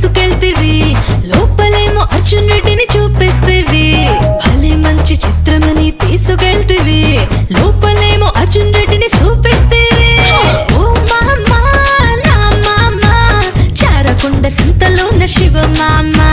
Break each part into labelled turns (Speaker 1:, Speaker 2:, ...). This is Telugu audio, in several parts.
Speaker 1: తీసుకెళ్తివి లోపలేమో అర్జున్ రెడ్డిని చూపిస్తేవి భలే మంచి చిత్రమని తీసుకెళ్తివి లోపలేమో అర్జున్ రెడ్డిని చూపిస్తేవి ఓ మామా నా మామా చారకొండ సంతలోన శివ మామా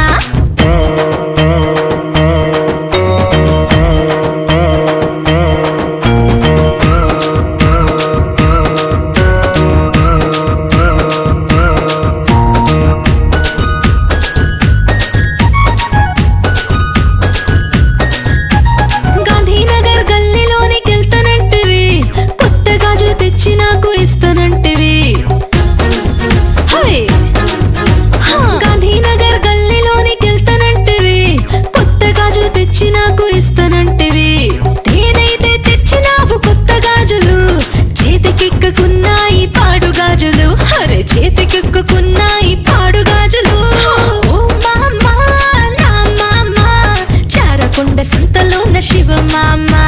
Speaker 1: గాంధీనగర్ గల్లీలోనికి వెళ్తానంటివి కొత్త గాజులు తెచ్చి నాకు ఇస్తానంటివి హై! హా! గాంధీనగర్ గల్లీలోనికి వెళ్తానంటివి కొత్త గాజులు తెచ్చి నాకు ఇస్తానంటివి తేనైతే తెచ్చినావు కొత్త గాజులు చేతికెక్కకున్నాయి పాడు గాజులు అరే చేతికెక్కకున్నాయి పాడు గాజులు ఓ మామా నా మామా చారకొండ సంతలోన శివ మామా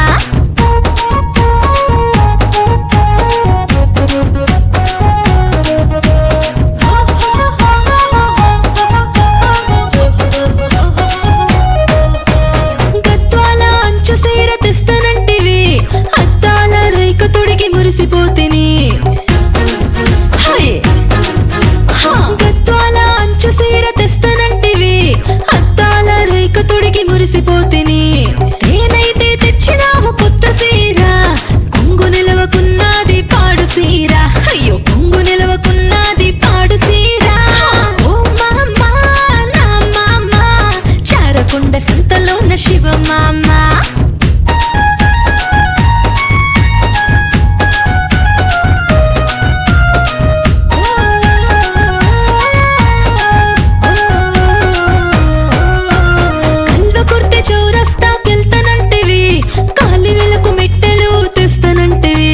Speaker 1: గద్వాల అంచు సీర తెస్తానంటివి అద్దాల రేఖ తొడిగి మురిసిపోతిని హై! హా! గద్వాల అంచు సీర తెస్తానంటివి అద్దాల రేఖ తొడిగి మురిసిపోతిని నేనైతే తెచ్చినావు కొత్త సీర కొంగు నిలవకున్నది పాడు సీర అయ్యో కొంగు నిలవకున్నది పాడు సీర ఓ మామా నా మామా చారకొండ సంతలోన శివ మామా కల్వకుర్తి చౌరస్తాకెళ్తానంటివి కాలి వెలకు మెట్టెలు తెస్తానంటివి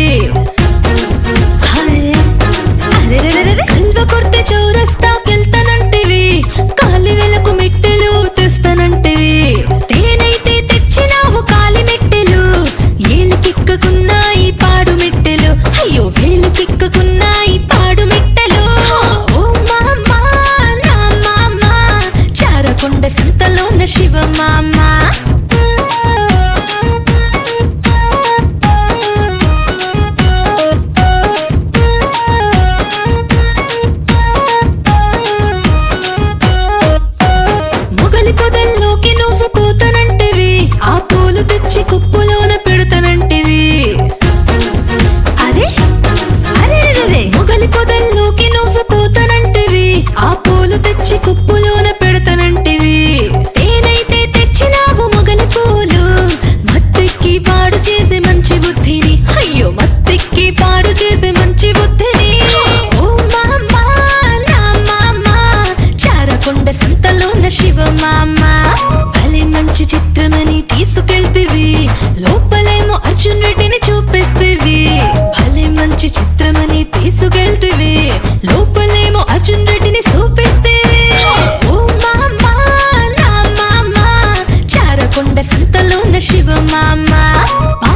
Speaker 1: హాయ్. అరెరెరెరెరె. కల్వకుర్తి చౌరస్తాకెళ్తానంటివి కాలి వెలకు మెట్టెలు తెస్తానంటివి తేనైతే తెచ్చినావు కాలి మెట్టెలు ఏలుకెక్కకున్నాయి పాడు మెట్టెలు అయ్యో వేలుకెక్కకున్నాయి పాడు మెట్టెలు ఓ మామా నా మామా చారకొండ సంతలోన శివ మామా మొగలి పొదల్లోకి నువ్వు పోతానంటివి ఆ పూలు తెచ్చి కుప్పులోన పెడతానంటివి అరే అరే అరే మొగలి పొదల్లోకి నువ్వు పోతానంటివి ఆ పూలు తెచ్చి కుప్పులోన పెడతానంటివి తేనైతే తెచ్చినావు మొగలి పూలు మత్తెక్కి పాడు చేసే మంచి బుద్ధిని అయ్యో మత్తెక్కి పాడు చేసే మంచి బుద్ధిని ఓ మామా నా మామా చారకొండ సంతలోన శివ మామా భలే మంచి చిత్రమని తీసుకెళ్తివి లోపలేమో అర్జున్ రెడ్డిని చూపిస్తేవి భలే మంచి చిత్రమని తీసుకెళ్తివి లోపలేమో అర్జున్ రెడ్డిని చూపిస్తేవి ఓ మామా నా మామా చారకొండ సంతలోన శివ మామా